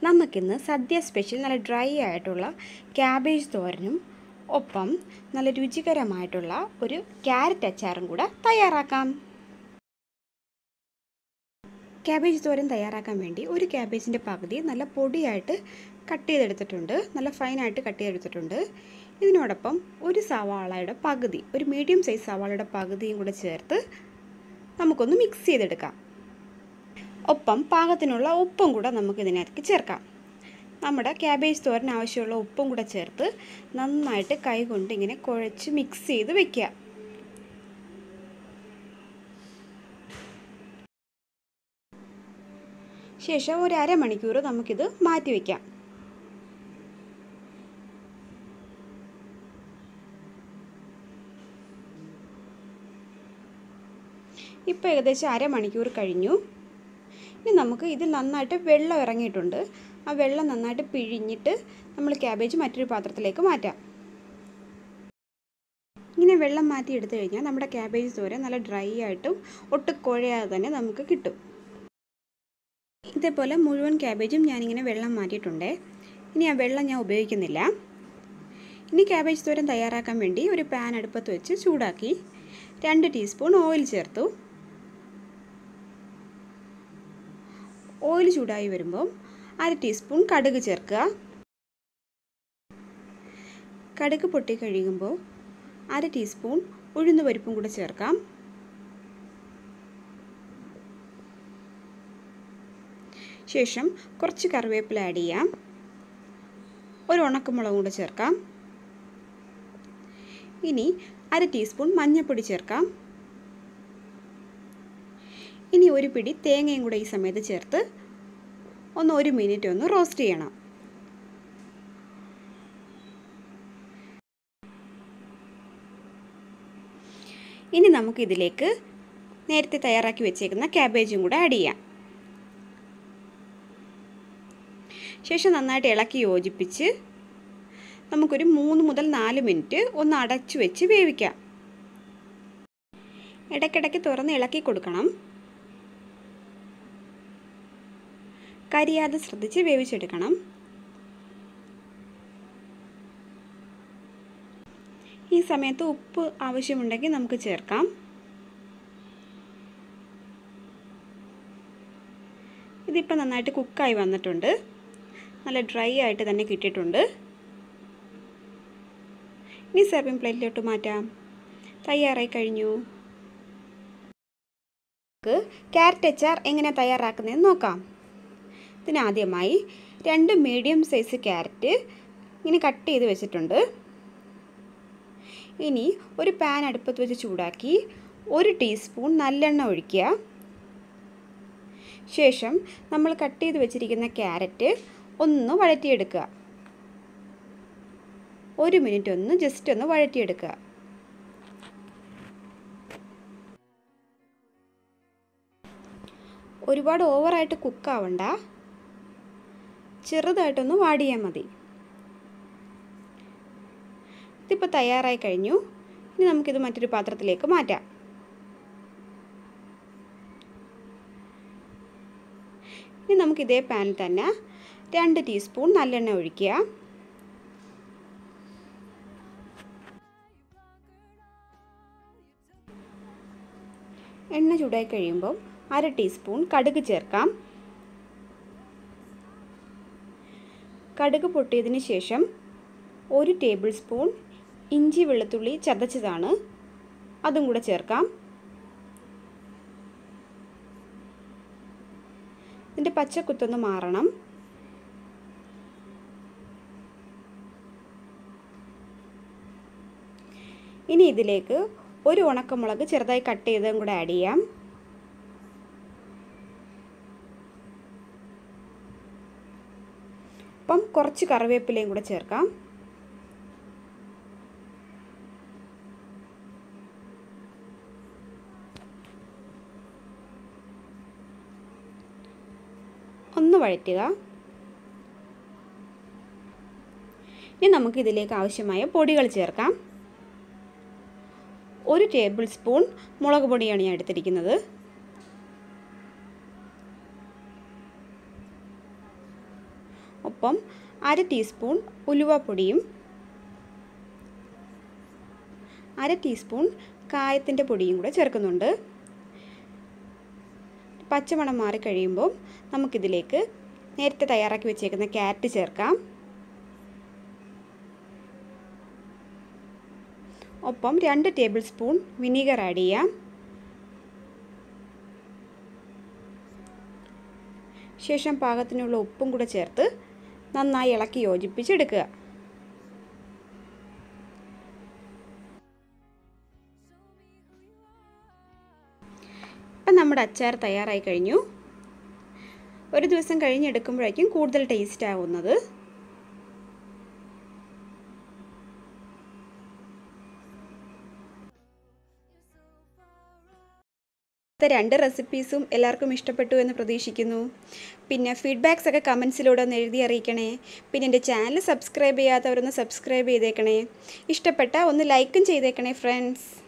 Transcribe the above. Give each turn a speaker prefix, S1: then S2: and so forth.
S1: നമുക്കിന്ന് സദ്യ സ്പെഷ്യൽ നല്ല ഡ്രൈ ആയിട്ടുള്ള ക്യാബേജ് തോരനും ഒപ്പം നല്ല രുചികരമായിട്ടുള്ള ഒരു ക്യാരറ്റ് അച്ചാറും കൂടെ തയ്യാറാക്കാം ക്യാബേജ് തോരൻ തയ്യാറാക്കാൻ വേണ്ടി ഒരു ക്യാബേജിൻ്റെ പകുതി നല്ല പൊടിയായിട്ട് കട്ട് ചെയ്തെടുത്തിട്ടുണ്ട് നല്ല ഫൈനായിട്ട് കട്ട് ചെയ്തെടുത്തിട്ടുണ്ട് ഇതിനോടൊപ്പം ഒരു സവാളയുടെ പകുതി ഒരു മീഡിയം സൈസ് സവാളയുടെ പകുതിയും കൂടെ ചേർത്ത് നമുക്കൊന്ന് മിക്സ് ചെയ്തെടുക്കാം ഒപ്പം പാകത്തിനുള്ള ഉപ്പും കൂടെ നമുക്ക് ഇതിനകത്ത് ചേർക്കാം നമ്മുടെ ക്യാബേജ് തോരൻ ആവശ്യമുള്ള ഉപ്പും കൂടെ ചേർത്ത് നന്നായിട്ട് കൈ കൊണ്ട് ഇങ്ങനെ കുഴച്ച് മിക്സ് ചെയ്ത് വെക്കുക ശേഷം ഒരു അരമണിക്കൂർ നമുക്കിത് മാറ്റി വയ്ക്കാം ഇപ്പോൾ ഏകദേശം അരമണിക്കൂർ കഴിഞ്ഞു ഇനി നമുക്ക് ഇതിൽ നന്നായിട്ട് വെള്ളം ഇറങ്ങിയിട്ടുണ്ട് ആ വെള്ളം നന്നായിട്ട് പിഴിഞ്ഞിട്ട് നമ്മൾ ക്യാബേജ് മറ്റൊരു പാത്രത്തിലേക്ക് മാറ്റാം ഇങ്ങനെ വെള്ളം മാറ്റി എടുത്തു കഴിഞ്ഞാൽ നമ്മുടെ ക്യാബേജ് തോരൻ നല്ല ഡ്രൈ ആയിട്ടും ഒട്ടും കുഴയാതെ തന്നെ നമുക്ക് കിട്ടും ഇതേപോലെ മുഴുവൻ ക്യാബേജും ഞാനിങ്ങനെ വെള്ളം മാറ്റിയിട്ടുണ്ട് ഇനി ആ വെള്ളം ഞാൻ ഉപയോഗിക്കുന്നില്ല ഇനി ക്യാബേജ് തോരൻ തയ്യാറാക്കാൻ വേണ്ടി ഒരു പാൻ അടുപ്പത്ത് വെച്ച് ചൂടാക്കി രണ്ട് ടീസ്പൂൺ ഓയിൽ ചേർത്തു ഓയിൽ ചൂടായി വരുമ്പോൾ അര ടീസ്പൂൺ കടുക് ചേർക്കുക കടുക് പൊട്ടി കഴിയുമ്പോൾ അര ടീസ്പൂൺ ഉഴുന്ന് പരിപ്പും കൂടെ ചേർക്കാം ശേഷം കുറച്ച് കറിവേപ്പില ആഡ് ചെയ്യാം ഒരു ഉണക്കമുളകും കൂടെ ചേർക്കാം ഇനി അര ടീസ്പൂൺ മഞ്ഞൾപ്പൊടി ചേർക്കാം ഇനി ഒരു പിടി തേങ്ങയും കൂടെ ഈ സമയത്ത് ചേർത്ത് ഒന്ന് ഒരു മിനിറ്റ് ഒന്ന് റോസ്റ്റ് ചെയ്യണം ഇനി നമുക്കിതിലേക്ക് നേരത്തെ തയ്യാറാക്കി വെച്ചേക്കുന്ന ക്യാബേജും കൂടെ ആഡ് ചെയ്യാം ശേഷം നന്നായിട്ട് ഇളക്കി യോജിപ്പിച്ച് നമുക്കൊരു മൂന്ന് മുതൽ നാല് മിനിറ്റ് ഒന്ന് അടച്ചു വെച്ച് വേവിക്കാം ഇടയ്ക്കിടയ്ക്ക് തുറന്ന് ഇളക്കി കൊടുക്കണം കരിയാതെ ശ്രദ്ധിച്ച് വേവിച്ചെടുക്കണം ഈ സമയത്ത് ഉപ്പ് ആവശ്യമുണ്ടെങ്കിൽ നമുക്ക് ചേർക്കാം ഇതിപ്പോൾ നന്നായിട്ട് കുക്കായി വന്നിട്ടുണ്ട് നല്ല ഡ്രൈ ആയിട്ട് തന്നെ കിട്ടിയിട്ടുണ്ട് ഇനി സെർവിങ് പ്ലേറ്റിലോട്ട് മാറ്റാം തയ്യാറായി കഴിഞ്ഞു നമുക്ക് ക്യാരറ്റ് അച്ചാർ എങ്ങനെ തയ്യാറാക്കുന്നതെന്ന് നോക്കാം ഇതിനാദ്യമായി രണ്ട് മീഡിയം സൈസ് ക്യാരറ്റ് ഇങ്ങനെ കട്ട് ചെയ്ത് വെച്ചിട്ടുണ്ട് ഇനി ഒരു പാൻ അടുപ്പത്ത് വെച്ച് ചൂടാക്കി ഒരു ടീസ്പൂൺ നല്ലെണ്ണ ഒഴിക്കുക ശേഷം നമ്മൾ കട്ട് ചെയ്ത് വെച്ചിരിക്കുന്ന ക്യാരറ്റ് ഒന്ന് വഴറ്റിയെടുക്കുക ഒരു മിനിറ്റ് ഒന്ന് ജസ്റ്റ് ഒന്ന് വഴറ്റിയെടുക്കുക ഒരുപാട് ഓവറായിട്ട് കുക്കാവണ്ട ചെറുതായിട്ടൊന്ന് വാടിയാൽ മതി ഇതിപ്പോൾ തയ്യാറായി കഴിഞ്ഞു ഇനി നമുക്കിത് മറ്റൊരു പാത്രത്തിലേക്ക് മാറ്റാം ഇനി നമുക്ക് ഇതേ പാനിൽ തന്നെ രണ്ട് ടീസ്പൂൺ നല്ലെണ്ണ ഒഴിക്കുക എണ്ണ ചൂടായി കഴിയുമ്പോൾ അര ടീസ്പൂൺ കടുക് ചേർക്കാം കടുക് പൊട്ടിയതിന് ശേഷം ഒരു ടേബിൾ സ്പൂൺ ഇഞ്ചി വെളുത്തുള്ളി ചതച്ചതാണ് അതും കൂടെ ചേർക്കാം ഇതിൻ്റെ പച്ചക്കുത്തൊന്ന് മാറണം ഇനി ഇതിലേക്ക് ഒരു ഉണക്കമുളക് ചെറുതായി കട്ട് ചെയ്തതും കൂടെ ആഡ് ചെയ്യാം ഒപ്പം കുറച്ച് കറിവേപ്പിലയും കൂടെ ചേർക്കാം ഒന്ന് വഴറ്റുക ഇനി നമുക്ക് ഇതിലേക്ക് ആവശ്യമായ പൊടികൾ ചേർക്കാം ഒരു ടേബിൾ സ്പൂൺ മുളക് പൊടിയാണ് ഞാൻ എടുത്തിരിക്കുന്നത് ഒപ്പം അര ടീസ്പൂൺ ഉലുവപ്പൊടിയും അര ടീസ്പൂൺ കായത്തിൻ്റെ പൊടിയും കൂടെ ചേർക്കുന്നുണ്ട് പച്ചമണം മാറി കഴിയുമ്പോൾ നമുക്കിതിലേക്ക് നേരത്തെ തയ്യാറാക്കി വെച്ചേക്കുന്ന ക്യാരറ്റ് ചേർക്കാം ഒപ്പം രണ്ട് ടേബിൾ സ്പൂൺ വിനീഗർ ആഡ് ചെയ്യാം ശേഷം പാകത്തിനുള്ള ഉപ്പും കൂടെ ചേർത്ത് നന്നായി ഇളക്കി യോജിപ്പിച്ചെടുക്കുക ഇപ്പം നമ്മുടെ അച്ചാർ തയ്യാറായി കഴിഞ്ഞു ഒരു ദിവസം കഴിഞ്ഞെടുക്കുമ്പോഴേക്കും കൂടുതൽ ടേസ്റ്റ് ആവുന്നത് രണ്ട് റെസിപ്പീസും എല്ലാവർക്കും ഇഷ്ടപ്പെട്ടു എന്ന് പ്രതീക്ഷിക്കുന്നു പിന്നെ ഫീഡ്ബാക്സ് ഒക്കെ കമൻസിലൂടെ ഒന്ന് എഴുതി അറിയിക്കണേ പിന്നെ എൻ്റെ ചാനൽ സബ്സ്ക്രൈബ് ചെയ്യാത്തവരൊന്ന് സബ്സ്ക്രൈബ് ചെയ്തേക്കണേ ഇഷ്ടപ്പെട്ട ഒന്ന് ലൈക്കും ചെയ്തേക്കണേ ഫ്രണ്ട്സ്